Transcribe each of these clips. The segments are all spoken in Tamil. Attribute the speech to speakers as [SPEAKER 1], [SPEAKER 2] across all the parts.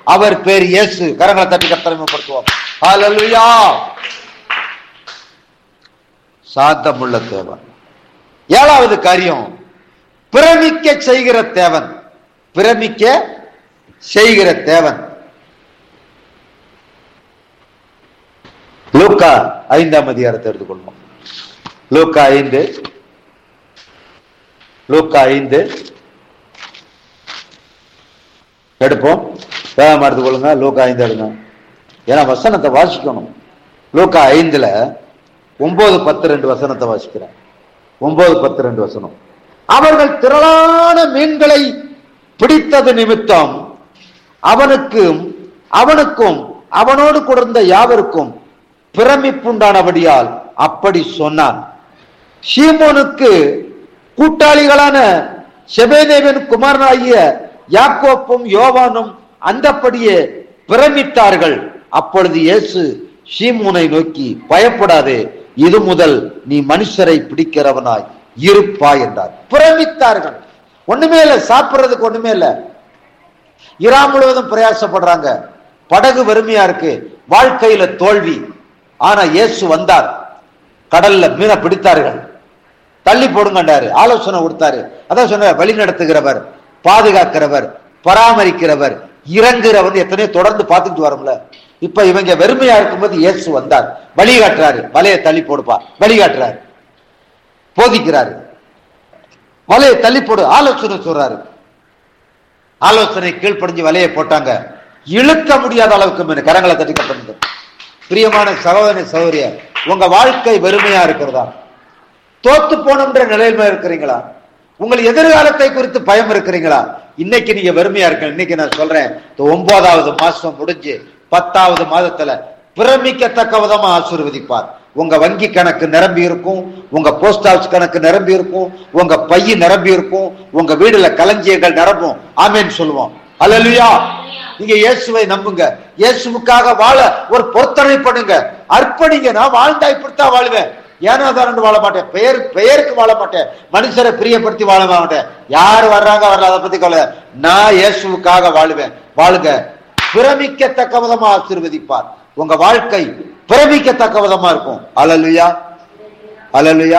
[SPEAKER 1] அவர் பேர் இயேசு கரங்களை தட்டி கத்தரமைப்படுத்துவோம் ஹalleluya சாந்தமுள்ள தேவன் ஏழாவது காரியம் பிரமிக்க செய்கிற தேவன் பிரமிக்க செய்கிற தேவன் லூக்கா ஐந்தாம் அதிகாரத்தை எடுத்துக்கொள்வோம் லூக்கா ஐந்து லூக்கா ஐந்து எடுப்போம் வேகமா எடுத்துக்கொள்ளுங்க லூக்கா ஐந்து எடுங்க ஏன்னா வசனத்தை வாசிக்கணும் லூக்கா ஐந்துல ஒன்பது பத்து ரெண்டு வசனத்தை வாசிக்கிறேன் ஒன்பது பத்து ரெண்டு வசனம் அவர்கள் திரளான மீன்களை பிடித்தது நிமித்தம் அவனுக்கும் அவனுக்கும் அவனோடு கொடுத்த யாவருக்கும் பிரமிப்புண்டானபடியால் அப்படி சொன்னான் சீமோனுக்கு கூட்டாளிகளான செபேதேவன் குமாரனாகிய யாக்கோப்பும் யோவானும் அந்தப்படியே பிரமித்தார்கள் அப்பொழுது இயேசு சீமோனை நோக்கி பயப்படாதே இது முதல் நீ மனுஷரை பிடிக்கிறவனாய் இருப்பாய் என்றார் பிரமித்தார்கள் ஒண்ணுமே இல்ல சாப்பிடுறதுக்கு ஒண்ணுமே இல்ல இரா முழுவதும் பிரயாசப்படுறாங்க படகு வறுமையா இருக்கு வாழ்க்கையில தோல்வி ஆனா இயேசு வந்தார் கடல்ல மீனை பிடித்தார்கள் தள்ளி போடுங்கண்டாரு ஆலோசனை கொடுத்தாரு அதான் சொன்ன வழி நடத்துகிறவர் பாதுகாக்கிறவர் பராமரிக்கிறவர் இறங்குறவர் எத்தனையோ தொடர்ந்து பார்த்துட்டு வரோம்ல இப்ப இவங்க வெறுமையா இருக்கும்போது இயேசு வந்தார் வழிகாட்டுறாரு வலையை தள்ளி போடுப்பா வழிகாட்டுறாரு போதிக்கிறாரு வலையை தள்ளி போடு ஆலோசனை சொல்றாரு ஆலோசனை கீழ்ப்படிஞ்சு வலையை போட்டாங்க இழுக்க முடியாத அளவுக்கு மீன் கரங்களை தட்டிக்கப்பட்டது பிரியமான சகோதரி சகோதரிய உங்க வாழ்க்கை வெறுமையா இருக்கிறதா தோத்து போனோம்ன்ற நிலையில இருக்கிறீங்களா உங்கள் எதிர்காலத்தை குறித்து பயம் இருக்கிறீங்களா இன்னைக்கு நீங்க வெறுமையா இருக்க இன்னைக்கு நான் சொல்றேன் இந்த ஒன்பதாவது மாசம் முடிஞ்சு பத்தாவது மாதத்துல பிரமிக்கத்தக்க விதமா ஆசீர்வதிப்பார் உங்க வங்கி கணக்கு நிரம்பி இருக்கும் உங்க போஸ்ட் ஆஃபீஸ் கணக்கு நிரம்பி இருக்கும் உங்க பைய நிரம்பி இருக்கும் உங்க வீடுல களஞ்சியங்கள் நிரம்பும் ஆமேன்னு சொல்லுவோம் அல்லலுயா நீங்க இயேசுவை நம்புங்க இயேசுவுக்காக வாழ ஒரு பொருத்தனை பண்ணுங்க அர்ப்பணிங்க நான் வாழ்ந்தா இப்படித்தான் வாழ்வேன் ஏனோ தான் வாழ மாட்டேன் பெயர் பெயருக்கு வாழ மாட்டேன் மனுஷரை பிரியப்படுத்தி வாழ மாட்டேன் யார் வர்றாங்க வரல அதை பத்தி கவலை நான் இயேசுவுக்காக வாழுவேன் வாழுங்க பிரமிக்கத்தக்க விதமா ஆசீர்வதிப்பார் உங்க வாழ்க்கை பிரமிக்கத்தக்க விதமா இருக்கும் அலலுயா அலலுயா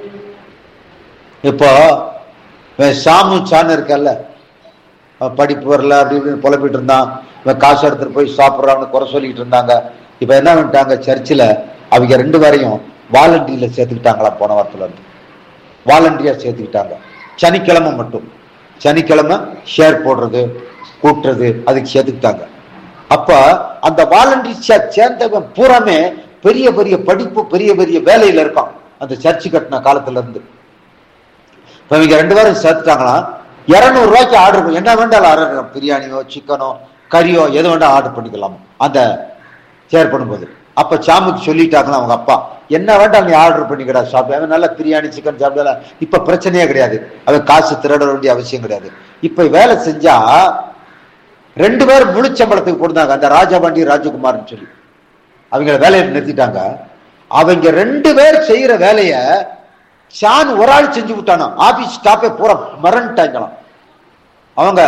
[SPEAKER 1] இப்போ இவன் சாமு சான்னு இருக்கல்ல அவன் படிப்பு வரல அப்படி இப்படின்னு புலம்பிட்டு இருந்தான் இவன் காசு எடுத்துட்டு போய் சாப்பிட்றான்னு குறை சொல்லிட்டு இருந்தாங்க இப்ப என்ன பண்ணிட்டாங்க சர்ச்சில் அவங்க ரெண்டு பேரையும் வாலண்டியர்ல சேர்த்துக்கிட்டாங்களா போன வாரத்துல இருந்து வாலண்டியர் சேர்த்துக்கிட்டாங்க சனிக்கிழமை மட்டும் சனிக்கிழமை ஷேர் போடுறது கூட்டுறது அதுக்கு சேர்த்துக்கிட்டாங்க அப்ப அந்த வாலண்டியர் சேர்ந்தவன் பூராமே பெரிய பெரிய படிப்பு பெரிய பெரிய வேலையில இருக்கான் அந்த சர்ச்சு கட்டின காலத்துல இருந்து இப்ப இவங்க ரெண்டு பேரும் சேர்த்துட்டாங்களாம் இருநூறு ரூபாய்க்கு ஆர்டர் என்ன வேண்டாலும் ஆர்டர் பிரியாணியோ சிக்கனோ கறியோ எது வேண்டாம் ஆர்டர் பண்ணிக்கலாம் அந்த ஷேர் பண்ணும்போது அப்ப சாமுக்கு சொல்லிட்டாங்களா அவங்க அப்பா என்ன வேண்டாம் நீ ஆர்டர் பண்ணிக்கடா சாப்பிடு அவன் நல்லா பிரியாணி சிக்கன் சாப்பிடலாம் இப்ப பிரச்சனையே கிடையாது அவன் காசு திருட வேண்டிய அவசியம் கிடையாது இப்ப வேலை செஞ்சா ரெண்டு பேர் முழுச்சம்பளத்துக்கு போடுந்தாங்க அந்த ராஜபாண்டி ராஜகுமார்னு சொல்லி அவங்கள வேலையை நிறுத்திட்டாங்க அவங்க ரெண்டு பேர் செய்யற வேலைய சான் ஒரு ஆள் செஞ்சு விட்டானா ஆபீஸ் ஸ்டாப்பே பூரா மறந்துட்டாங்களாம் அவங்க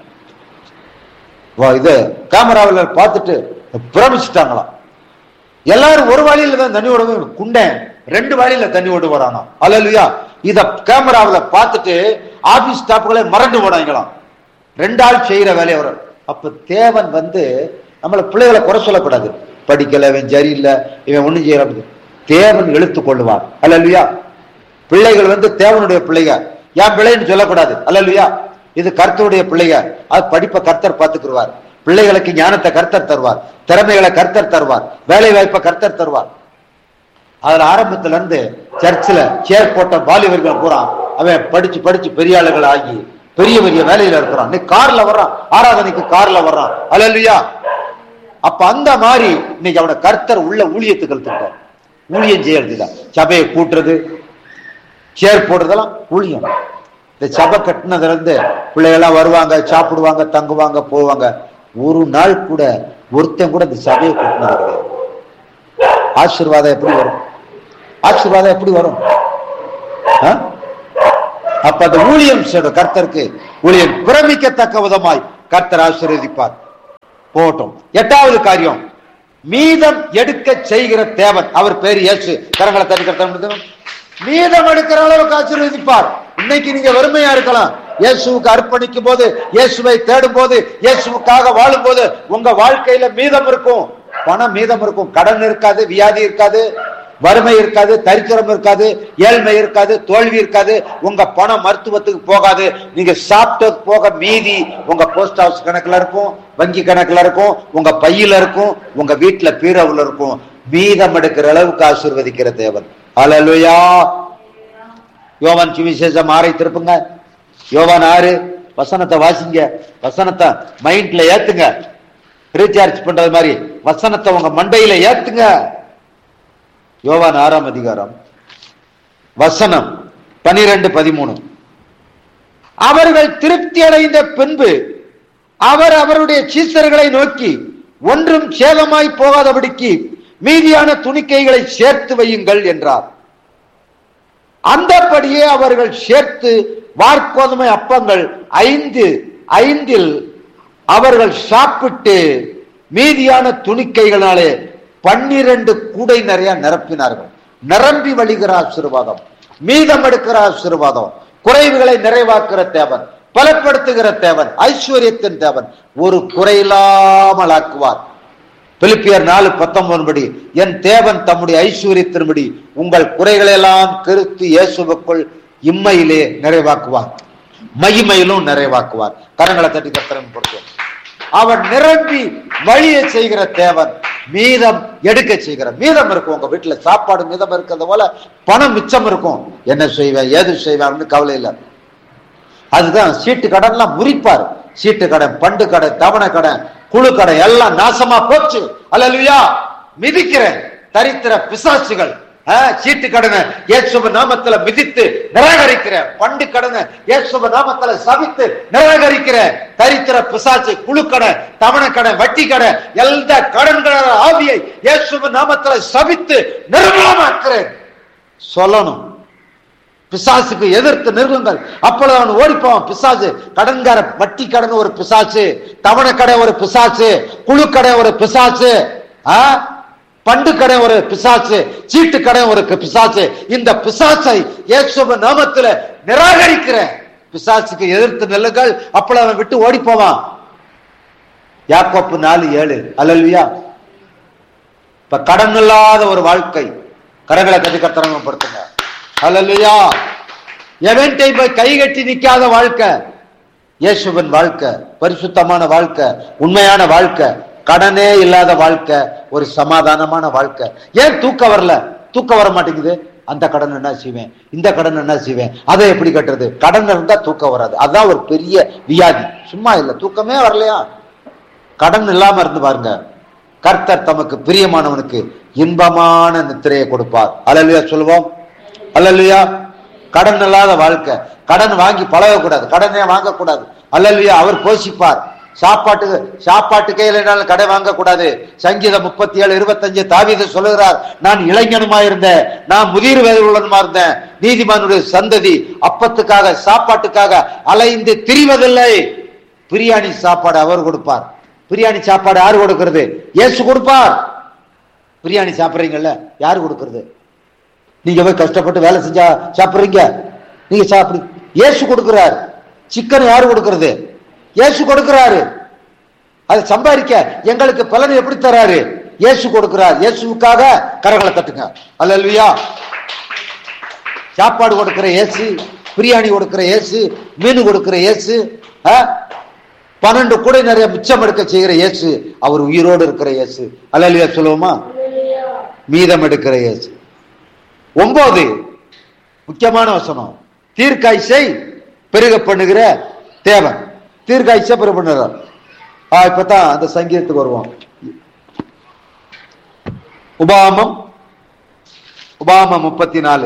[SPEAKER 1] வா- இது கேமராவில் பார்த்துட்டு பிரமிச்சிட்டாங்களாம் எல்லாரும் ஒரு வழியில தான் தண்ணி ஓடுவது குண்டேன் ரெண்டு வழியில தண்ணி ஓட்டு வரானா அல்லையா இத கேமராவில் பார்த்துட்டு ஆபீஸ் ஸ்டாப்புகளே மறந்து போனாங்களாம் ரெண்டு ஆள் செய்யற வேலையை வர அப்ப தேவன் வந்து நம்மள பிள்ளைகளை குறை சொல்லக்கூடாது படிக்கல இவன் சரியில்லை இவன் ஒண்ணும் செய்யல அப்படி. தேவன் இழுத்து கொள்ளுவார் அல்லையா பிள்ளைகள் வந்து தேவனுடைய பிள்ளைங்க என் பிள்ளைன்னு சொல்லக்கூடாது அல்லையா இது கர்த்தருடைய பிள்ளைங்க அது படிப்பை கர்த்தர் பார்த்துக்குருவார் பிள்ளைகளுக்கு ஞானத்தை கர்த்தர் தருவார் திறமைகளை கர்த்தர் தருவார் வேலை வாய்ப்பை கர்த்தர் தருவார் அதுல ஆரம்பத்துல இருந்து சர்ச்சில் சேர் போட்ட வாலிபர்கள் பூரா அவன் படிச்சு படிச்சு பெரிய ஆளுகள் ஆகி பெரிய பெரிய வேலையில இருக்கிறான் இன்னைக்கு கார்ல வர்றான் ஆராதனைக்கு கார்ல வர்றான் அல்லையா அப்ப அந்த மாதிரி இன்னைக்கு அவன கர்த்தர் உள்ள ஊழியத்துக்கள் திட்டம் ஊழியம் செய்யறது சபையை கூட்டுறது சேர் போடுறதெல்லாம் ஊழியம் இந்த சபை கட்டினதுல இருந்து பிள்ளைகள்லாம் வருவாங்க சாப்பிடுவாங்க தங்குவாங்க போவாங்க ஒரு நாள் கூட ஒருத்தன் கூட இந்த சபையை கட்டினது கிடையாது ஆசீர்வாதம் எப்படி வரும் ஆசீர்வாதம் எப்படி வரும் ஆ? அப்ப அந்த ஊழியம் செய்யணும் கர்த்தருக்கு ஊழியம் பிரமிக்கத்தக்க விதமாய் கர்த்தர் ஆசீர்வதிப்பார் போகட்டும் எட்டாவது காரியம் மீதம் எடுக்க செய்கிற தேவன் அவர் பேர் இயேசு கரங்களை தடுக்கிற மீதம் எடுக்கிற அளவுக்கு ஆசீர்வதிப்பார் இன்னைக்கு நீங்க வெறுமையா இருக்கலாம் இயேசுவுக்கு அர்ப்பணிக்கும் போது இயேசுவை தேடும் போது இயேசுவுக்காக வாழும் போது உங்க வாழ்க்கையில மீதம் இருக்கும் பணம் மீதம் இருக்கும் கடன் இருக்காது வியாதி இருக்காது வறுமை இருக்காது தரித்திரம் இருக்காது ஏழ்மை இருக்காது தோல்வி இருக்காது உங்க பணம் மருத்துவத்துக்கு போகாது நீங்க சாப்பிட்டது போக மீதி உங்க போஸ்ட் ஹவுஸ் கணக்குல இருக்கும் வங்கி கணக்குல இருக்கும் உங்க பையில இருக்கும் உங்க வீட்டுல பீரவுல இருக்கும் மீதம் எடுக்கிற அளவுக்கு ஆசீர்வதிக்கிற தேவன் அலலுயா யோவான் சுவிசேஷம் ஆறை திருப்புங்க யோவான் ஆறு வசனத்தை வாசிங்க வசனத்தை மைண்ட்ல ஏத்துங்க ரீசார்ஜ் பண்றது மாதிரி வசனத்தை உங்க மண்டையில ஏத்துங்க யோவான் ஆறாம் அதிகாரம் வசனம் பனிரெண்டு பதிமூணு அவர்கள் திருப்தி அடைந்த பின்பு அவர் அவருடைய சீசர்களை நோக்கி ஒன்றும் சேதமாய் போகாதபடிக்கு மீதியான துணிக்கைகளை சேர்த்து வையுங்கள் என்றார் அந்தபடியே அவர்கள் சேர்த்து வார்க்கோதுமை அப்பங்கள் ஐந்து ஐந்தில் அவர்கள் சாப்பிட்டு மீதியான துணிக்கைகளாலே பன்னிரண்டு கூடை நிறைய நிரப்பினார்கள் நிரம்பி வழிகிற ஆசீர்வாதம் மீதம் எடுக்கிற ஆசீர்வாதம் குறைவுகளை நிறைவாக்குற தேவன் பலப்படுத்துகிற தேவன் ஐஸ்வர்யத்தின் தேவன் ஒரு குறையில்லாமல் ஆக்குவார் பிலிப்பியர் நாலு பத்தொன்பது படி என் தேவன் தம்முடைய ஐஸ்வர்யத்தின்படி உங்கள் குறைகளெல்லாம் கருத்து இயேசுவுக்குள் இம்மையிலே நிறைவாக்குவார் மகிமையிலும் நிறைவாக்குவார் கரங்களை தட்டி கத்திரம் கொடுத்தோம் அவன் நிரம்பி வழியை செய்கிற தேவன் மீதம் எடுக்க செய்கிற மீதம் இருக்கும் உங்க வீட்டுல சாப்பாடு மீதம் இருக்கிறது போல பணம் மிச்சம் இருக்கும் என்ன செய்வேன் ஏது செய்வேன் கவலை இல்லை அதுதான் சீட்டு கடன்லாம் முறிப்பார் சீட்டு கடன் பண்டு கடை தவணை கடன் குழு கடை எல்லாம் நாசமா போச்சு அல்லா மிதிக்கிறேன் தரித்திர பிசாசுகள் சீட்டு கடனை இயேசுவ நாமத்துல மிதித்து நிராகரிக்கிற பண்டு கடனை இயேசுவ நாமத்துல சபித்து நிராகரிக்கிற தரித்திர பிசாசு குழு கடை தவணை கடை வட்டி கடை எந்த கடன்கள ஆவியை இயேசுவ நாமத்துல சபித்து நிர்மலமாக்குறேன் சொல்லணும் பிசாசுக்கு எதிர்த்து நிறுவுங்கள் அப்பொழுது அவன் ஓடிப்போவான் பிசாசு கடன்கார வட்டி கடன் ஒரு பிசாசு தவணை கடை ஒரு பிசாசு குழு கடை ஒரு பிசாசு பண்டு கடை ஒரு பிசாசு சீட்டு கடை ஒரு பிசாசு இந்த பிசாசை இயேசுவ நாமத்துல நிராகரிக்கிற பிசாசுக்கு எதிர்த்து நெல்லுங்கள் அப்பொழுது அவன் விட்டு ஓடி போவான் யாக்கோப்பு நாலு ஏழு அலல்வியா இப்ப கடன் இல்லாத ஒரு வாழ்க்கை கடன்களை கட்டி கத்தரங்கப்படுத்துங்க அல்லையா எவன்டை போய் கை கட்டி நிக்காத வாழ்க்கை இயேசுவன் வாழ்க்கை பரிசுத்தமான வாழ்க்கை உண்மையான வாழ்க்கை கடனே இல்லாத வாழ்க்கை ஒரு சமாதானமான வாழ்க்கை ஏன் தூக்கம் வரல தூக்கம் வர மாட்டேங்குது அந்த கடன் என்ன செய்வேன் இந்த கடன் என்ன செய்வேன் அதை எப்படி கட்டுறது கடன் இருந்தா தூக்கம் வராது அதான் ஒரு பெரிய வியாதி சும்மா இல்லை தூக்கமே வரலையா கடன் இல்லாம இருந்து பாருங்க கர்த்தர் தமக்கு பிரியமானவனுக்கு இன்பமான நித்திரையை கொடுப்பார் அலலுயா சொல்லுவோம் அல்லல்லையா கடன் இல்லாத வாழ்க்கை கடன் வாங்கி பழகக்கூடாது கடனே வாங்கக்கூடாது அல்லல்லையா அவர் போஷிப்பார் சாப்பாட்டுக்கு சாப்பாட்டுக்கே இல்லைனாலும் கடை வாங்கக்கூடாது சங்கீதம் முப்பத்தி ஏழு இருபத்தஞ்சு தாவீது சொல்லுகிறார் நான் இளைஞனுமா இருந்தேன் நான் முதிர் வயதுள்ளனுமா இருந்தேன் நீதிமானுடைய சந்ததி அப்பத்துக்காக சாப்பாட்டுக்காக அலைந்து திரிவதில்லை பிரியாணி சாப்பாடு அவர் கொடுப்பார் பிரியாணி சாப்பாடு யாரு கொடுக்கிறது இயேசு கொடுப்பார் பிரியாணி சாப்பிடுறீங்கல்ல யாரு கொடுக்கறது நீங்க போய் கஷ்டப்பட்டு வேலை செஞ்சா சாப்பிடுறீங்க நீங்க சாப்பிடு இயேசு கொடுக்கிறார் சிக்கன் யாரு கொடுக்கிறது இயேசு கொடுக்கிறாரு அதை சம்பாதிக்க எங்களுக்கு பலன் எப்படி தராரு இயேசு கொடுக்கிறார் இயேசுக்காக கரங்களை தட்டுங்க அல்லல்வியா சாப்பாடு கொடுக்கிற இயேசு பிரியாணி கொடுக்கிற இயேசு மீன் கொடுக்கிற இயேசு பன்னெண்டு கூட நிறைய மிச்சம் எடுக்க செய்கிற இயேசு அவர் உயிரோடு இருக்கிற இயேசு அல்லல்வியா சொல்லுவோமா மீதம் எடுக்கிற இயேசு ஒன்பது முக்கியமான வசனம் தீர்க்காய்ச்சை பெருக பண்ணுகிற தேவன் தீர்க்காய்ச்சை பெருக பண்ணுறார் ஆ இப்பதான் அந்த சங்கீதத்துக்கு வருவோம் உபாமம் உபாமம் முப்பத்தி நாலு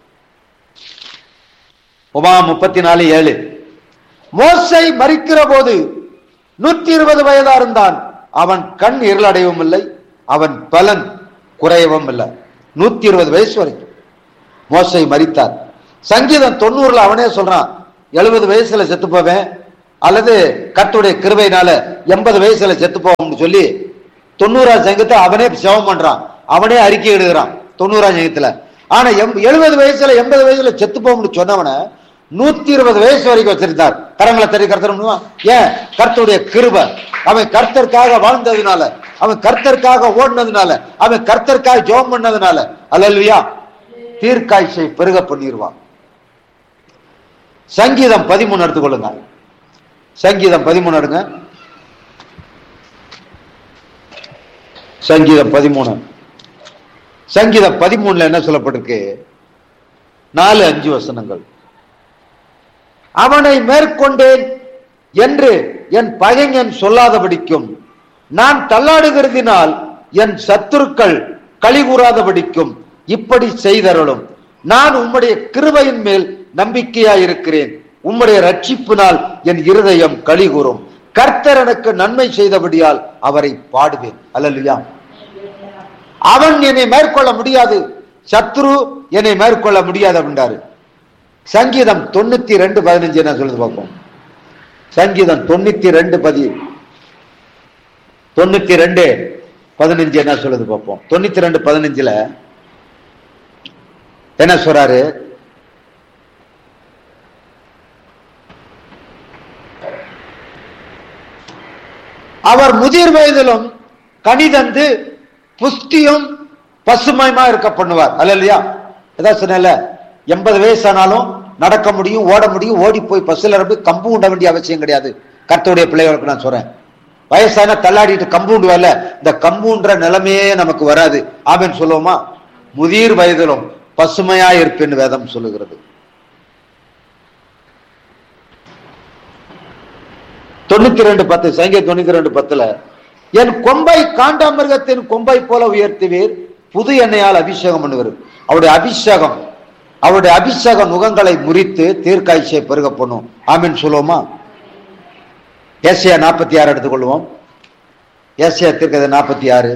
[SPEAKER 1] உபாமம் முப்பத்தி நாலு ஏழு மோசை மறிக்கிற போது நூற்றி இருபது வயதா இருந்தான் அவன் கண் இருளடையவும் இல்லை அவன் பலன் குறையவும் இல்லை நூத்தி இருபது வயசு வரைக்கும் மோசை மறித்தார் சங்கீதம் தொண்ணூறுல அவனே சொல்றான் எழுபது வயசுல செத்து போவேன் அல்லது கர்த்தருடைய கிருபையினால எண்பது வயசுல செத்து போவோம்னு சொல்லி தொண்ணூறாம் சங்கத்தை அவனே செவம் பண்றான் அவனே அறிக்கை இடுகிறான் தொண்ணூறாம் சங்கத்துல ஆனா எம் எழுபது வயசுல எண்பது வயசுல செத்து போகும்னு சொன்னவன நூத்தி இருபது வயசு வரைக்கும் வச்சிருந்தார் கரங்களை தட்டி கர்த்தர் ஏன் கர்த்தருடைய கிருபை அவன் கர்த்தருக்காக வாழ்ந்ததுனால அவன் கர்த்தருக்காக ஓடினதுனால அவன் கர்த்தருக்காக ஜெபம் பண்ணதுனால அல்லல்வியா தீர்க்காய்ச்சை பெருக பண்ணிடுவான் சங்கீதம் பதிமூணு எடுத்துக்கொள்ளுங்க சங்கீதம் பதிமூணு எடுங்க சங்கீதம் பதிமூணு சங்கீதம் பதிமூணுல என்ன சொல்லப்பட்டிருக்கு நாலு அஞ்சு வசனங்கள் அவனை மேற்கொண்டேன் என்று என் பகைஞன் சொல்லாதபடிக்கும் நான் தள்ளாடுகிறதினால் என் சத்துருக்கள் கழிகூறாதபடிக்கும் இப்படி செய்தருளும் நான் உம்முடைய கிருபையின் மேல் நம்பிக்கையாயிருக்கிறேன் உம்முடைய ரட்சிப்பினால் என் இருதயம் கழிகூறும் கர்த்தர் எனக்கு நன்மை செய்தபடியால் அவரை பாடுவேன் அல்லல்லையா அவன் என்னை மேற்கொள்ள முடியாது சத்ரு என்னை மேற்கொள்ள முடியாது அப்படின்றாரு சங்கீதம் தொண்ணூத்தி ரெண்டு பதினஞ்சு என்ன சொல்லுது பார்ப்போம் சங்கீதம் தொண்ணூத்தி ரெண்டு பதி தொண்ணூத்தி ரெண்டு பதினஞ்சு என்ன சொல்லுது பார்ப்போம் தொண்ணூத்தி ரெண்டு பதினஞ்சுல என்ன சொல்றாரு அவர் முதிர் வயதிலும் கனிதந்து புஷ்டியும் பசுமையுமா இருக்க பண்ணுவார் அல்ல இல்லையா ஏதாவது சொன்னல எண்பது வயசானாலும் நடக்க முடியும் ஓட முடியும் ஓடி போய் பஸ்ல போய் கம்பு உண்ட வேண்டிய அவசியம் கிடையாது கர்த்தருடைய பிள்ளைகளுக்கு நான் சொல்றேன் வயசான தள்ளாடிட்டு கம்பு உண்டுவல்ல இந்த கம்புன்ற நிலைமையே நமக்கு வராது ஆமென் சொல்லுவோமா முதிர் வயதிலும் பசுமையா இருப்பேன் வேதம் சொல்லுகிறது தொண்ணூத்தி ரெண்டு பத்து சங்க தொண்ணூத்தி ரெண்டு பத்துல என் கொம்பை காண்டாமிருகத்தின் கொம்பை போல உயர்த்துவீர் புது எண்ணெயால் அபிஷேகம் பண்ணுவார் அவருடைய அபிஷேகம் அவருடைய அபிஷேக முகங்களை முறித்து தீர்க்காய்ச்சியை பெருக பண்ணும் ஆமீன் சொல்லுவோமா ஏசியா நாற்பத்தி ஆறு எடுத்துக்கொள்வோம் ஏசியா தீர்க்கதை நாற்பத்தி ஆறு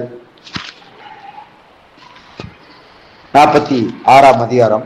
[SPEAKER 1] நாற்பத்தி ஆறாம் அதிகாரம்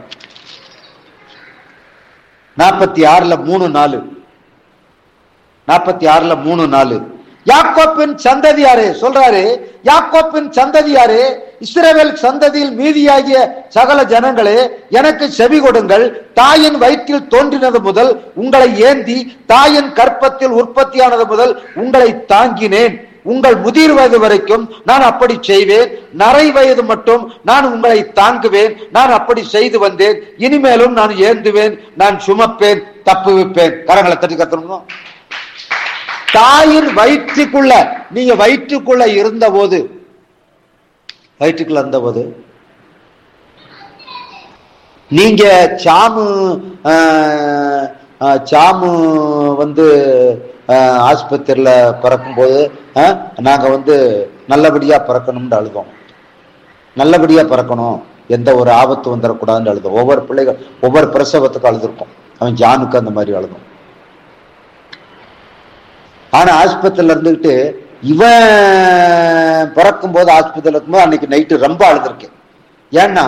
[SPEAKER 1] நாற்பத்தி ஆறுல மூணு நாலு நாற்பத்தி ஆறுல மூணு நாலு யாக்கோப்பின் சந்ததியாரே சொல்றாரு யாக்கோப்பின் சந்ததியாரே இஸ்ரவேல் சந்ததியில் மீதியாகிய சகல ஜனங்களே எனக்கு செவி கொடுங்கள் தாயின் வயிற்றில் தோன்றினது முதல் உங்களை ஏந்தி தாயின் கற்பத்தில் உற்பத்தியானது முதல் உங்களை தாங்கினேன் உங்கள் முதிர் வயது வரைக்கும் நான் அப்படி செய்வேன் நரை வயது மட்டும் நான் உங்களை தாங்குவேன் நான் அப்படி செய்து வந்தேன் இனிமேலும் நான் ஏந்துவேன் நான் சுமப்பேன் தப்புவிப்பேன் கரங்களை தட்டி கத்தணும் தாயின் வயிற்றுக்குள்ள நீங்க வயிற்றுக்குள்ள இருந்த போது வயிற்றுக்குள்ள இருந்த போது நீங்க சாமு ஆஹ், ஆஹ், சாமு வந்து ஆஹ், ஆஸ்பத்திரியில பிறக்கும் போது ஆஹ், நாங்க வந்து நல்லபடியா பிறக்கணும்னு அழுதோம் நல்லபடியா பிறக்கணும் எந்த ஒரு ஆபத்து வந்துடக்கூடாதுன்னு அழுதோம் ஒவ்வொரு பிள்ளைகள் ஒவ்வொரு பிரசவத்துக்கும் அழுதுருக்கும் அவன் ஜானுக்கு அந்த மாதிரி அழுதும் ஆனா ஆஸ்பத்திரியில இருந்துகிட்டு இவன் பிறக்கும் போது ஆஸ்பத்திரியில இருக்கும்போது அன்னைக்கு நைட்டு ரொம்ப அழுதுருக்கேன் ஏன்னா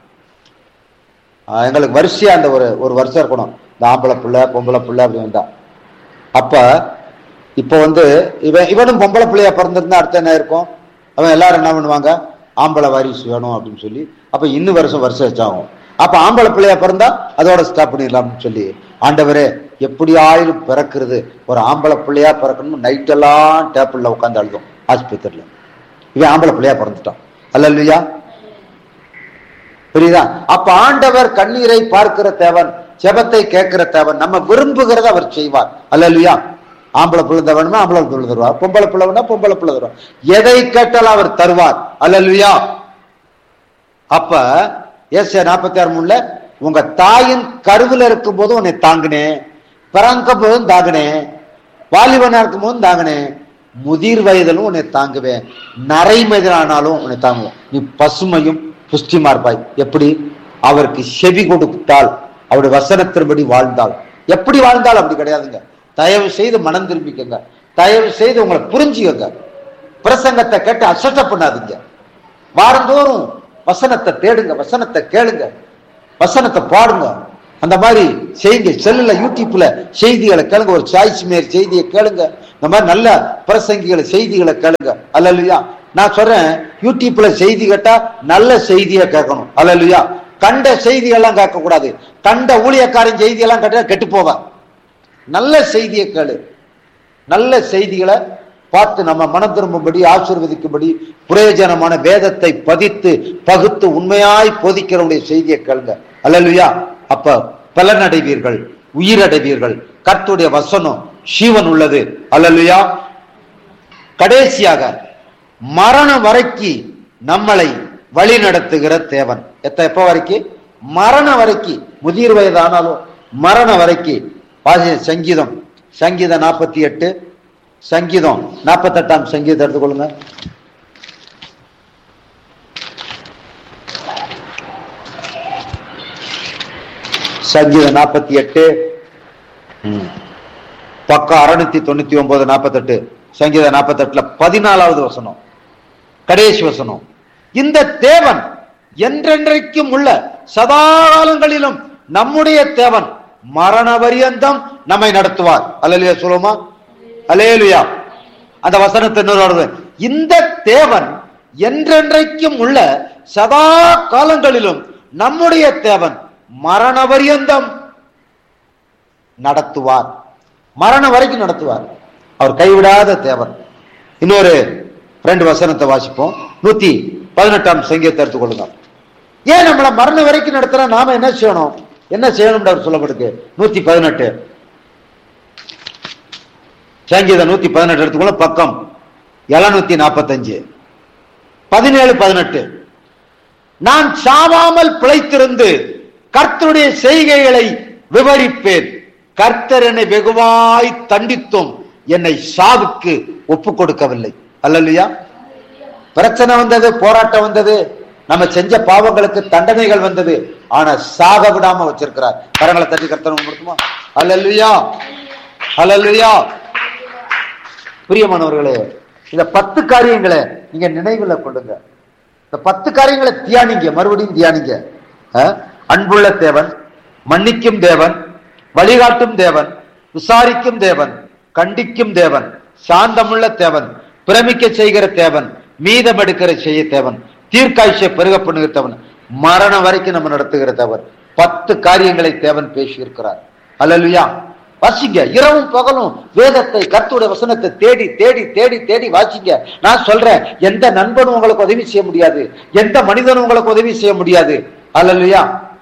[SPEAKER 1] ஆஹ், எங்களுக்கு வரிசையா அந்த ஒரு ஒரு வருஷம் இருக்கணும் இந்த ஆம்பளை பிள்ளை பொம்பளை பிள்ளை அப்படி வந்தா அப்ப இப்ப வந்து இவன் இவனும் பொம்பளை பிள்ளையா பிறந்திருந்தா அடுத்து என்ன இருக்கும் அவன் எல்லாரும் என்ன பண்ணுவாங்க ஆம்பளை வாரிசு வேணும் அப்படின்னு சொல்லி அப்ப இன்னும் வருஷம் வருஷம் வச்சாகும் அப்ப ஆம்பளை பிள்ளையா பிறந்தா அதோட ஸ்டாப் பண்ணிடலாம்னு சொல்லி ஆண்டவரே எப்படி ஆயிரம் பிறக்கிறது ஒரு ஆம்பளை பிள்ளையா பிறக்கணும் நைட் எல்லாம் டேப்பிள்ல உட்காந்து அழுதும் ஆஸ்பத்திரியில இவன் ஆம்பளை பிள்ளையா பிறந்துட்டான் அல்ல இல்லையா புரியுதா அப்ப ஆண்டவர் கண்ணீரை பார்க்கிற தேவன் ஜெபத்தை கேட்கிற தேவன் நம்ம விரும்புகிறத அவர் செய்வார் அல்ல இல்லையா ஆம்பளை பிள்ளை வேணுமா ஆம்பளை பிள்ளை தருவார் பொம்பளை பிள்ளை வேணா பொம்பளை பிள்ளை தருவார் எதை கேட்டாலும் அவர் தருவார் அல்ல இல்லையா அப்ப ஏசியா நாற்பத்தி ஆறு மூணுல உங்க தாயின் கருவுல இருக்கும் போது உன்னை தாங்கினேன் பிறந்த போதும் தாங்கினேன் வாலிபனா இருக்கும் போதும் தாங்கினேன் முதிர் வயதிலும் உன்னை தாங்குவேன் நரை மனிதனானாலும் உன்னை தாங்குவேன் நீ பசுமையும் புஷ்டிமா இருப்பாய் எப்படி அவருக்கு செவி கொடுத்தால் அவருடைய வசனத்தின்படி வாழ்ந்தால் எப்படி வாழ்ந்தால் அப்படி கிடையாதுங்க தயவு செய்து மனம் திரும்பிக்கங்க தயவு செய்து உங்களை புரிஞ்சுக்கங்க பிரசங்கத்தை கேட்டு அசட்ட பண்ணாதீங்க வாரந்தோறும் வசனத்தை தேடுங்க வசனத்தை கேளுங்க வசனத்தை பாடுங்க அந்த மாதிரி செய்யுங்க செல்லுல யூடியூப்ல செய்திகளை கேளுங்க ஒரு சாய்ஸ் மேர் செய்தியை கேளுங்க இந்த மாதிரி நல்ல பிரசங்கிகளை செய்திகளை கேளுங்க அல்லையா நான் சொல்றேன் யூடியூப்ல செய்தி கேட்டா நல்ல செய்தியை கேட்கணும் அல்லையா கண்ட செய்திகள்லாம் கேட்க கூடாது கண்ட ஊழியக்காரன் செய்தியெல்லாம் கேட்டா கெட்டு போவான் நல்ல செய்தியை கேளு நல்ல செய்திகளை பார்த்து நம்ம மனம் திரும்பும்படி ஆசீர்வதிக்கும்படி பிரயோஜனமான வேதத்தை பதித்து பகுத்து உண்மையாய் போதிக்கிறவனுடைய செய்தியை கேளுங்க அல்லலுயா அப்ப பலனடைவீர்கள் உயிரடைவீர்கள் கர்த்துடைய வசனம் ஜீவன் உள்ளது அல்லலுயா கடைசியாக மரணம் வரைக்கு நம்மளை வழி நடத்துகிற தேவன் எத்த எப்ப வரைக்கும் மரணம் வரைக்கும் முதிர் வயதானாலும் மரணம் வரைக்கும் வாசி சங்கீதம் சங்கீதம் நாற்பத்தி எட்டு சங்கீதம் நாற்பத்தெட்டாம் சங்கீதம் எடுத்துக்கொள்ளுங்க சங்கீதம் நாற்பத்தி எட்டு பக்கம் அறுநூத்தி தொண்ணூத்தி ஒன்பது நாற்பத்தெட்டு சங்கீதம் நாற்பத்தெட்டுல பதினாலாவது வசனம் கடைசி வசனம் இந்த தேவன் என்றென்றைக்கும் உள்ள சதாகாலங்களிலும் நம்முடைய தேவன் மரண பரியந்தம் நம்மை நடத்துவார் அல்லையா சொல்லுமா அலேலுயா அந்த வசனத்தை இன்னொரு வருது இந்த தேவன் என்றென்றைக்கும் உள்ள சதா காலங்களிலும் நம்முடைய தேவன் மரண பரியந்தம் நடத்துவார் மரணம் வரைக்கும் நடத்துவார் அவர் கைவிடாத தேவன் இன்னொரு ரெண்டு வசனத்தை வாசிப்போம் நூத்தி பதினெட்டாம் சங்கீதத்தை எடுத்துக்கொள்ளுங்க ஏன் நம்மள மரணம் வரைக்கும் நடத்துறா நாம என்ன செய்யணும் என்ன செய்யணும் அவர் சொல்லப்படுது நூத்தி பதினெட்டு சங்கீதம் நூத்தி பதினெட்டு எடுத்துக்கொள்ள பக்கம் எழுநூத்தி நாற்பத்தஞ்சு பதினேழு பதினெட்டு நான் சாவாமல் பிழைத்திருந்து கர்த்தருடைய செய்கைகளை விவரிப்பேன் கர்த்தர் என்னை வெகுவாய் தண்டித்தும் என்னை சாவுக்கு ஒப்பு கொடுக்கவில்லை அல்லையா பிரச்சனை வந்தது போராட்டம் வந்தது நம்ம செஞ்ச பாவங்களுக்கு தண்டனைகள் வந்தது ஆனா சாக விடாம வச்சிருக்கிறார் கரங்களை தட்டி கர்த்தனம் கொடுக்குமா அல்லல்லுயா அல்லல்லுயா பிரியமானவர்களே இந்த பத்து காரியங்களை நீங்க நினைவுல கொள்ளுங்க இந்த பத்து காரியங்களை தியானிங்க மறுபடியும் தியானிங்க அஹ், அன்புள்ள தேவன் மன்னிக்கும் தேவன் வழிகாட்டும் தேவன் விசாரிக்கும் தேவன் கண்டிக்கும் தேவன் சாந்தமுள்ள தேவன் பிரமிக்க செய்கிற தேவன் மீதம் எடுக்கிற செய்ய தேவன் தீர்க்காய்ச்சியை பெருக பண்ணுகிற தேவன் மரணம் வரைக்கும் நம்ம நடத்துகிற தேவன் பத்து காரியங்களை தேவன் பேசியிருக்கிறார் அல்லலுயா வாசிங்க இரவும் பகலும் வேதத்தை கர்த்தருடைய வசனத்தை தேடி தேடி தேடி தேடி வாசிங்க நான் சொல்றேன் எந்த நண்பனும் உங்களுக்கு உதவி செய்ய முடியாது எந்த மனிதனும் உங்களுக்கு உதவி செய்ய முடியாது அல்லலுயா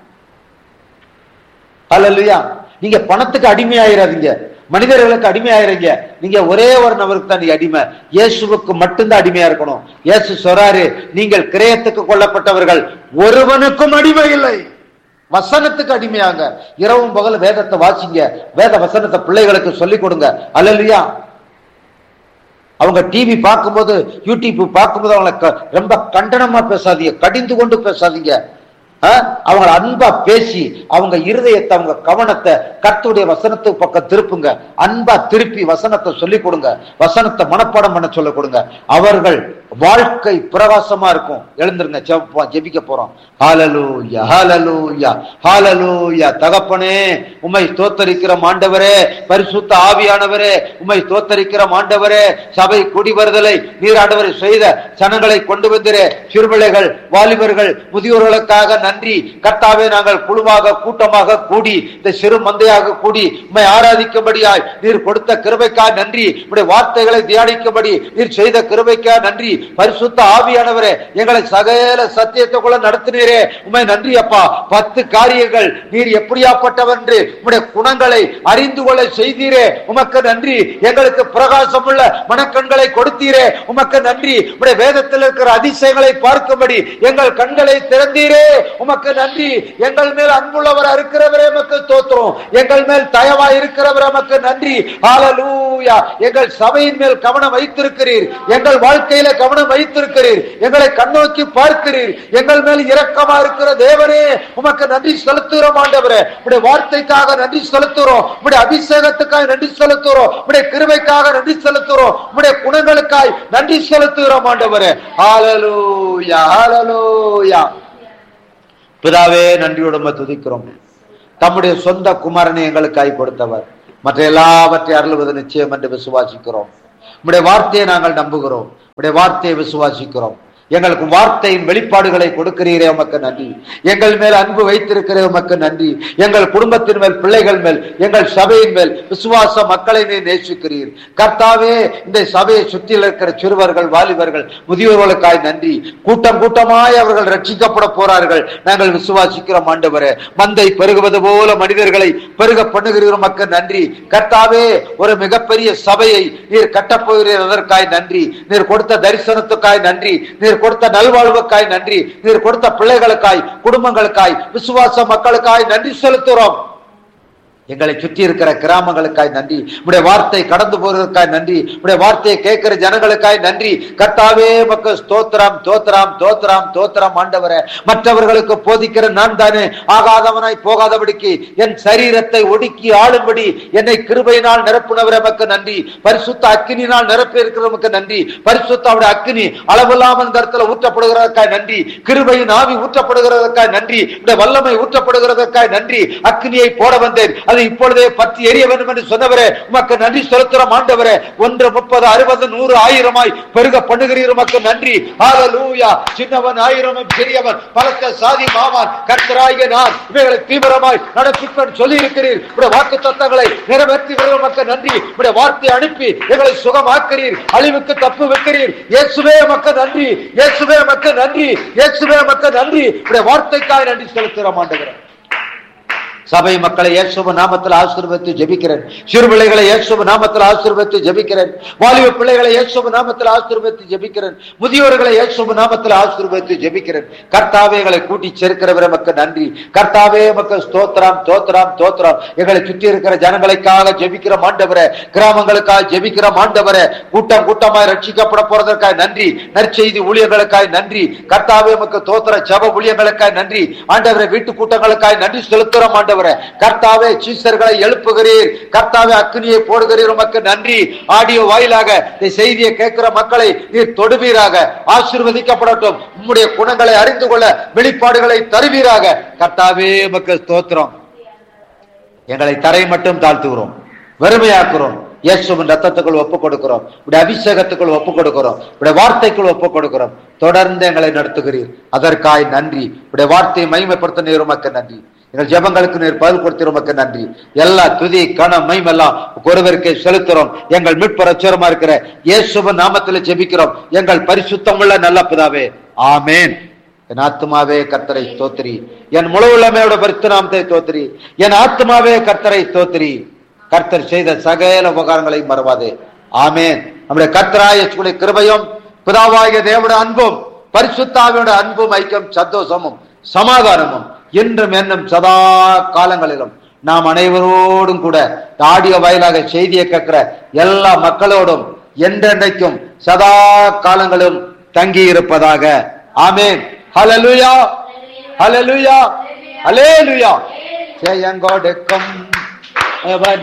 [SPEAKER 1] அல்லலுயா நீங்க பணத்துக்கு அடிமையாயிராதீங்க மனிதர்களுக்கு அடிமையாயிருங்க நீங்க ஒரே ஒரு நபருக்கு தான் நீங்க அடிமை இயேசுவுக்கு மட்டும்தான் அடிமையா இருக்கணும் இயேசு சொல்றாரு நீங்கள் கிரயத்துக்கு கொல்லப்பட்டவர்கள் ஒருவனுக்கும் அடிமை இல்லை வசனத்துக்கு அடிமையாங்க இரவும் பகல் வேதத்தை வாசிங்க வேத வசனத்தை பிள்ளைகளுக்கு சொல்லிக் கொடுங்க அல்லையா அவங்க டிவி பார்க்கும்போது யூடியூப் பார்க்கும்போது அவங்களை க- ரொம்ப கண்டனமா பேசாதீங்க கடிந்து கொண்டு பேசாதீங்க ஆ? அவங்கள அன்பா பேசி அவங்க இருதயத்தை அவங்க கவனத்தை கர்த்தருடைய வசனத்துக்கு பக்கம் திருப்புங்க அன்பா திருப்பி வசனத்தை சொல்லிக் கொடுங்க வசனத்தை மனப்பாடம் பண்ண சொல்லிக் கொடுங்க அவர்கள் வாழ்க்கை பிரகாசமா இருக்கும் எழுந்திருங்க ஜெப- ஜெபிக்க போறோம் ஹalleluya ஹalleluya ஹalleluya தகப்பனே உம்மை ஸ்தோத்தரிக்கிற ஆண்டவரே பரிசுத்த ஆவியானவரே உம்மை ஸ்தோத்தரிக்கிற ஆண்டவரே சபை குடி வருதலை நீர் ஆண்டவரை செய்த சனங்களை கொண்டு வந்திரே சிறுபிள்ளைகள் வாலிபர்கள் முதியோர்களுக்காக நன்றி கர்த்தாவே நாங்கள் குழுவாக கூட்டமாக கூடி இந்த சிறு மந்தையாக கூடி உம்மை ஆராதிக்கும்படியாய் நீர் கொடுத்த கிருபைக்காய் நன்றி உடைய வார்த்தைகளை தியானிக்கும்படி நீர் செய்த கிருபைக்காய் நன்றி பரிசுத்த ஆவியானவரே எங்களை சகல சத்தியத்துக்குள்ள நடத்தினீரே உம்மை நன்றி அப்பா பத்து காரியங்கள் நீர் எப்படியாப்பட்டவர் என்று உம்முடைய குணங்களை அறிந்து கொள்ள செய்தீரே உமக்கு நன்றி எங்களுக்கு பிரகாசமுள்ள மனக்கண்களை கொடுத்தீரே உமக்கு நன்றி உம்முடைய வேதத்தில் இருக்கிற அதிசயங்களை பார்க்கும்படி எங்கள் கண்களை திறந்தீரே உமக்கு நன்றி எங்கள் மேல் அன்புள்ளவர் இருக்கிறவரே உமக்கு தோத்துறோம் எங்கள் மேல் தயவா இருக்கிறவர் உமக்கு நன்றி ஹalleluya எங்கள் சபையின் மேல் கவனம் வைத்திருக்கிறீர் எங்கள் வாழ்க்கையில கவனம் வைத்திருக்கிறீர் எங்களை கண்ணோக்கி பார்க்கிறீர் எங்கள் மேல் இரக்கமா இருக்கிற தேவனே உமக்கு நன்றி செலுத்துகிறோம் ஆண்டவரே உடைய வார்த்தைக்காக நன்றி செலுத்துகிறோம் உடைய அபிஷேகத்துக்காக நன்றி செலுத்துகிறோம் உடைய கிருபைக்காக நன்றி செலுத்துகிறோம் உடைய குணங்களுக்காய் நன்றி செலுத்துகிறோம் ஆண்டவரே ஹalleluya ஹalleluya பிதாவே நன்றியோடு உம்மை துதிக்கிறோம் தம்முடைய சொந்த குமாரனை எங்களுக்காய் கொடுத்தவர் மற்ற எல்லாவற்றை அருள்வது நிச்சயம் என்று விசுவாசிக்கிறோம் உம்முடைய வார்த்தையை நாங்கள் நம்புகிறோம் உம்முடைய வார்த்தையை விசுவாசிக்கிறோம் எங்களுக்கு வார்த்தையின் வெளிப்பாடுகளை கொடுக்கிறீரே உமக்கு நன்றி எங்கள் மேல் அன்பு வைத்திருக்கிறே உமக்கு நன்றி எங்கள் குடும்பத்தின் மேல் பிள்ளைகள் மேல் எங்கள் சபையின் மேல் விசுவாச மக்களை நீ நேசிக்கிறீர் கர்த்தாவே இந்த சபையை சுற்றியில் இருக்கிற சிறுவர்கள் வாலிபர்கள் முதியோர்களுக்காய் நன்றி கூட்டம் கூட்டமாய் அவர்கள் ரட்சிக்கப்பட போறார்கள் நாங்கள் விசுவாசிக்கிறோம் ஆண்டவரே மந்தை பெருகுவது போல மனிதர்களை பெருக பண்ணுகிறீர் உமக்கு நன்றி கர்த்தாவே ஒரு மிகப்பெரிய சபையை நீர் கட்டப்போகிறீர் அதற்காய் நன்றி நீர் கொடுத்த தரிசனத்துக்காய் நன்றி நீர் கொடுத்த நல்வாழ்வுக்காய் நன்றி நீர் கொடுத்த பிள்ளைகளுக்காய் குடும்பங்களுக்காய் விசுவாச மக்களுக்காய் நன்றி செலுத்துகிறோம் எங்களை சுற்றி இருக்கிற கிராமங்களுக்காய் நன்றி உடைய வார்த்தை கடந்து போறதுக்காய் நன்றி உடைய வார்த்தையை கேட்கிற ஜனங்களுக்காய் நன்றி கர்த்தாவே மக்கள் ஸ்தோத்திரம் தோத்திரம் தோத்திரம் தோத்திரம் ஆண்டவரே மற்றவர்களுக்கு போதிக்கிற நான் தானே ஆகாதவனாய் போகாதபடிக்கு என் சரீரத்தை ஒடுக்கி ஆளும்படி என்னை கிருபையினால் நிரப்புனவரே மக்கு நன்றி பரிசுத்த அக்கினினால் நிரப்பி இருக்கிறவனுக்கு நன்றி பரிசுத்த அவருடைய அக்கினி அளவில்லாமல் இந்த இடத்துல ஊற்றப்படுகிறதற்காய் நன்றி கிருபையின் ஆவி ஊற்றப்படுகிறதற்காய் நன்றி இந்த வல்லமை ஊற்றப்படுகிறதற்காய் நன்றி அக்கினியை போட வந்தேன் அது இப்பொழுதே பற்றி எரிய வேண்டும் என்று சொன்னவரே உமக்கு நன்றி செலுத்துறோம் ஆண்டவரே ஒன்று முப்பது அறுபது நூறு ஆயிரமாய் பெருக பண்ணுகிறீர் உமக்கு நன்றி ஹalleluya சின்னவன் ஆயிரம் பெரியவன் பலத்த சாதி மாமான் கர்த்தராகிய நான் இவைகளை தீவிரமாய் நடப்பிப்பேன் சொல்லி இருக்கிறீர் உடைய வாக்கு தத்தங்களை நிறைவேற்றுகிறீர் உமக்கு நன்றி உடைய வார்த்தை அனுப்பி எங்களை சுகமாக்கிறீர் அழிவுக்கு தப்பு வைக்கிறீர் இயேசுவே மக்க நன்றி இயேசுவே மக்க நன்றி இயேசுவே மக்க நன்றி உடைய வார்த்தைக்காய் நன்றி செலுத்துகிறோம் ஆண்டவரே சபை மக்களை இயேசுவ நாமத்தில் ஆசீர்வதித்து ஜெபிக்கிறேன் சிறு பிள்ளைகளை இயேசுவ நாமத்தில் ஆசீர்வதித்து ஜெபிக்கிறேன் வாலிப பிள்ளைகளை இயேசுவ நாமத்தில் ஆசீர்வதித்து ஜெபிக்கிறேன் முதியோர்களை இயேசுவ நாமத்தில் ஆசீர்வதித்து ஜெபிக்கிறேன் கர்த்தாவே எங்களை கூட்டி சேர்க்கிறவரை மக்கள் நன்றி கர்த்தாவே மக்கள் ஸ்தோத்திரம் தோத்திரம் தோத்திரம் எங்களை சுற்றி இருக்கிற ஜனங்களுக்காக ஜெபிக்கிற மாண்டவரே கிராமங்களுக்காக ஜெபிக்கிற மாண்டவரே கூட்டம் கூட்டமாய் ரட்சிக்கப்பட போறதற்காக நன்றி நற்செய்தி ஊழியர்களுக்காய் நன்றி கர்த்தாவே மக்கள் தோத்திர ஜப ஊழியர்களுக்காய் நன்றி ஆண்டவரை வீட்டு கூட்டங்களுக்காய் நன்றி செலுத்துகிறோம் ஆண்டவரே கர்த்தாவே சீசர்களை எழுப்புகிறீர் கர்த்தாவே அக்னியை போடுகிறீர் உமக்கு நன்றி ஆடியோ வாயிலாக இந்த செய்தியை கேட்கிற மக்களை நீர் தொடுவீராக ஆசீர்வதிக்கப்படட்டும் உம்முடைய குணங்களை அறிந்து கொள்ள வெளிப்பாடுகளை தருவீராக கர்த்தாவே உமக்கு ஸ்தோத்திரம் எங்களை தரை மட்டும் தாழ்த்துகிறோம் வெறுமையாக்குறோம் இயேசுவின் ரத்தத்துக்குள் ஒப்புக் கொடுக்கிறோம் இப்படி அபிஷேகத்துக்குள் ஒப்புக் கொடுக்கிறோம் இப்படி வார்த்தைக்குள் ஒப்புக் கொடுக்கிறோம் தொடர்ந்து எங்களை நடத்துகிறீர் அதற்காய் நன்றி இப்படி வார்த்தையை மகிமைப்படுத்த நீர் உமக்கு நன்றி எங்கள் ஜெபங்களுக்கு நீர் பதில் கொடுத்தீர் உமக்கு நன்றி எல்லா துதி கணம் மைமெல்லாம் ஒருவருக்கு செலுத்துறோம் எங்கள் மீட்பரச்சரமா இருக்கிற இயேசுவின் நாமத்தில் ஜெபிக்கிறோம் எங்கள் பரிசுத்தமுள்ள நல்ல பிதாவே ஆமேன் என் ஆத்மாவே கர்த்தரை தோத்திரி என் முழு உள்ளமையோட பரிசு நாமத்தை தோத்திரி என் ஆத்மாவே கர்த்தரை தோத்திரி கர்த்தர் செய்த சகல உபகாரங்களை மறவாதே ஆமேன் நம்முடைய கர்த்தராய கிருபையும் பிதாவாகிய தேவனுடைய அன்பும் பரிசுத்தாவியோட அன்பும் ஐக்கியம் சந்தோஷமும் சமாதானமும் என்றும் என்னும் சதா காலங்களிலும் நாம் அனைவரோடும் கூட ஆடியோ வாயிலாக செய்தியை கேட்கிற எல்லா மக்களோடும் என்றென்றைக்கும் சதா காலங்களும் தங்கி இருப்பதாக ஆமேன் ஹalleluya ஹalleluya ஹalleluya ஜெயங்கொடுக்கும்